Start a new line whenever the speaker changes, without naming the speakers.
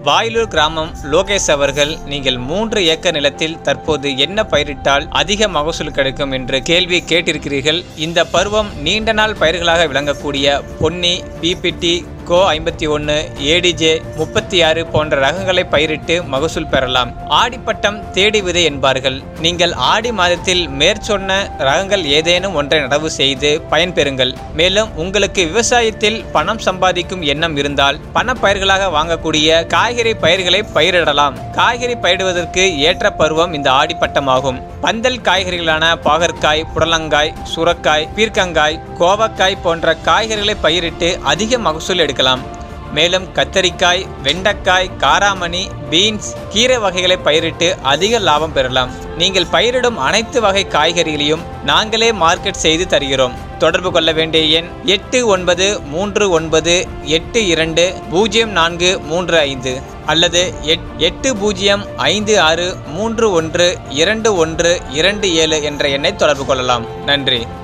வாயிலூர் கிராமம் லோகேஷ் அவர்கள் நீங்கள் மூன்று ஏக்கர் நிலத்தில் தற்போது என்ன பயிரிட்டால் அதிக மகசூல் கிடைக்கும் என்று கேள்வி கேட்டிருக்கிறீர்கள் இந்த பருவம் நீண்ட நாள் பயிர்களாக விளங்கக்கூடிய பொன்னி பிபிடி கோ ஐம்பத்தி ஒன்று ஏடிஜே முப்பத்தி ஆறு போன்ற ரகங்களை பயிரிட்டு மகசூல் பெறலாம் ஆடிப்பட்டம் தேடி விதை என்பார்கள் நீங்கள் ஆடி மாதத்தில் மேற்சொன்ன ரகங்கள் ஏதேனும் ஒன்றை நடவு செய்து பயன்பெறுங்கள் மேலும் உங்களுக்கு விவசாயத்தில் பணம் சம்பாதிக்கும் எண்ணம் இருந்தால் பண பயிர்களாக வாங்கக்கூடிய காய்கறி பயிர்களை பயிரிடலாம் காய்கறி பயிரிடுவதற்கு ஏற்ற பருவம் இந்த ஆடிப்பட்டமாகும் பந்தல் காய்கறிகளான பாகற்காய் புடலங்காய் சுரக்காய் பீர்க்கங்காய் கோவக்காய் போன்ற காய்கறிகளை பயிரிட்டு அதிக மகசூல் எடுக்கலாம் மேலும் கத்தரிக்காய் வெண்டைக்காய் காராமணி பீன்ஸ் கீரை வகைகளை பயிரிட்டு அதிக லாபம் பெறலாம் நீங்கள் பயிரிடும் அனைத்து வகை காய்கறிகளையும் நாங்களே மார்க்கெட் செய்து தருகிறோம் தொடர்பு கொள்ள வேண்டிய எண் எட்டு ஒன்பது மூன்று ஒன்பது எட்டு இரண்டு பூஜ்ஜியம் நான்கு மூன்று ஐந்து அல்லது எட் எட்டு பூஜ்ஜியம் ஐந்து ஆறு மூன்று ஒன்று இரண்டு ஒன்று இரண்டு ஏழு என்ற எண்ணை தொடர்பு கொள்ளலாம் நன்றி